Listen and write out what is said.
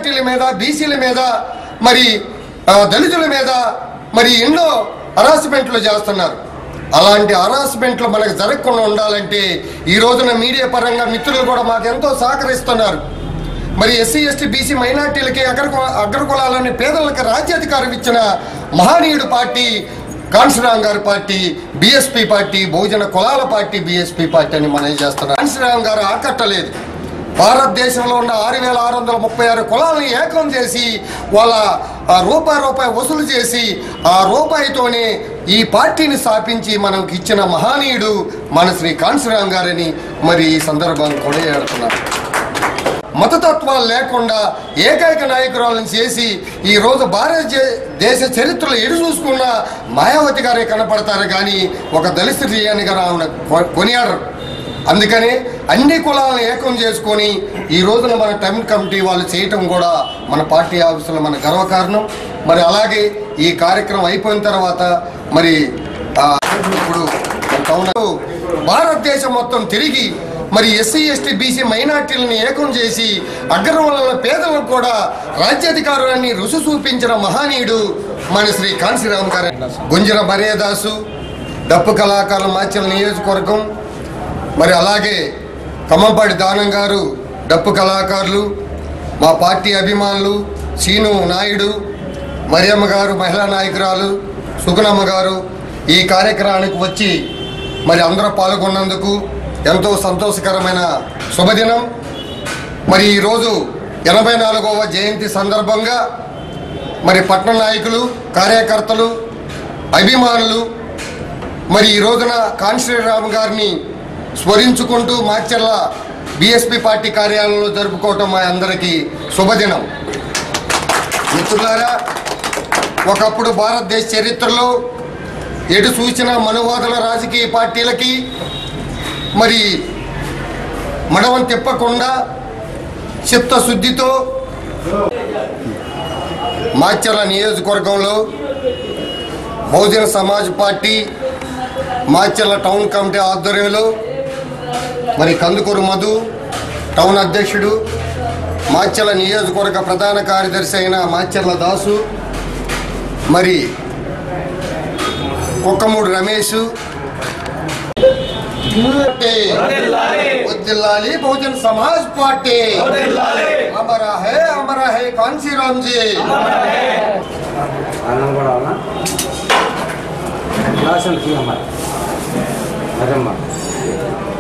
మైనార్టీల మీద బీసీల మీద మరి ఆ, దళితుల మీద మరి ఎన్నో హరాస్మెంట్లు చేస్తున్నారు అలాంటి హరాస్మెంట్లు మనకు జరగకుండా ఉండాలంటే ఈ రోజున మీడియా పరంగా మిత్రులు కూడా మాకు ఎంతో సహకరిస్తున్నారు మరి ఎస్సీ ఎస్టీ బీసీ మైనార్టీలకి అగ్ర అగ్రకులాలని పేదలకు రాజ్యాధికారం ఇచ్చిన మహనీయుడు పార్టీ కాన్సీరామ్ గారి పార్టీ బీఎస్పీ పార్టీ బహుజన కులాల పార్టీ బీఎస్పీ పార్టీ అని మనం చేస్తున్నాం కాన్సీరామ్ గారు ఆకట్టలేదు భారతదేశంలో ఉన్న ఆరు వేల ఆరు వందల ముప్పై ఆరు కులాలను ఏకం చేసి వాళ్ళ ఆ రూపాయి రూపాయి వసూలు చేసి ఆ రూపాయితోనే ఈ పార్టీని స్థాపించి మనకు ఇచ్చిన మహనీయుడు మన శ్రీ కాన్సీరామ్ గారని మరి ఈ సందర్భంగా కూడా ఏడుతున్నారు మతతత్వాలు లేకుండా ఏకైక నాయకురాలను చేసి ఈ రోజు భారత దేశ చరిత్రలో ఎడు చూసుకున్న మాయావతి గారే కనపడతారు కానీ ఒక దళిత శ్రీయాని గారు ఆమెను కొ- కొనియాడరు అందుకని అన్ని కులాలను ఏకం చేసుకొని ఈ రోజున మన టైం కమిటీ వాళ్ళు చేయటం కూడా మన పార్టీ ఆఫీసులో మన గర్వకారణం మరి అలాగే ఈ కార్యక్రమం అయిపోయిన తర్వాత మరి ఆ, ఇప్పుడు మన టౌన్ భారతదేశం మొత్తం తిరిగి మరి ఎస్సీ ఎస్టీ బీసీ మైనార్టీలను ఏకం చేసి అగ్రవర్ణాల పేదలకు కూడా రాజ్యాధికారాన్ని రుసు చూపించిన మహనీయుడు మన శ్రీ కాంశీరామ్ గారు గుంజర మర్యాదాసు డప్పు కళాకారుల మాచల నియోజకవర్గం మరి అలాగే కమ్మంపాటి దానం గారు డప్పు కళాకారులు మా పార్టీ అభిమానులు సీను నాయుడు మరియమ్మ గారు మహిళా నాయకురాలు సుగుణమ్మ గారు ఈ కార్యక్రమానికి వచ్చి మరి అందరూ పాల్గొన్నందుకు ఎంతో సంతోషకరమైన శుభదినం మరి ఈరోజు ఎనభై నాలుగవ జయంతి సందర్భంగా మరి పట్న నాయకులు కార్యకర్తలు అభిమానులు మరి ఈ రోజున కాన్శ్రీరామ్ గారిని స్మరించుకుంటూ మాచర్ల బీఎస్పీ పార్టీ కార్యాలయంలో జరుపుకోవటం మా అందరికీ శుభదినం మిత్రులారా ఒకప్పుడు భారతదేశ చరిత్రలో ఎటు చూసిన మనువాదుల రాజకీయ పార్టీలకి మరి మడవం తిప్పకుండా చిత్తశుద్ధితో మాచర్ల నియోజకవర్గంలో Bahujan Samaj party Macherla town committee ఆధ్వర్యంలో మరి కందుకూరు మధు టౌన్ అధ్యక్షుడు మాచర్ల నియోజకవర్గ ప్రధాన కార్యదర్శి అయిన మాచర్ల దాసు మరి కుక్కమూడు రమేష్ వద్దిల్లాలి బహుజన్ సమాజ్ పార్టీ అమరా హే అమరా హే కాన్సీరామ్ జీ అన్నం కూడా అవునా గ్లాసులు తీయమ్మా అదమ్మా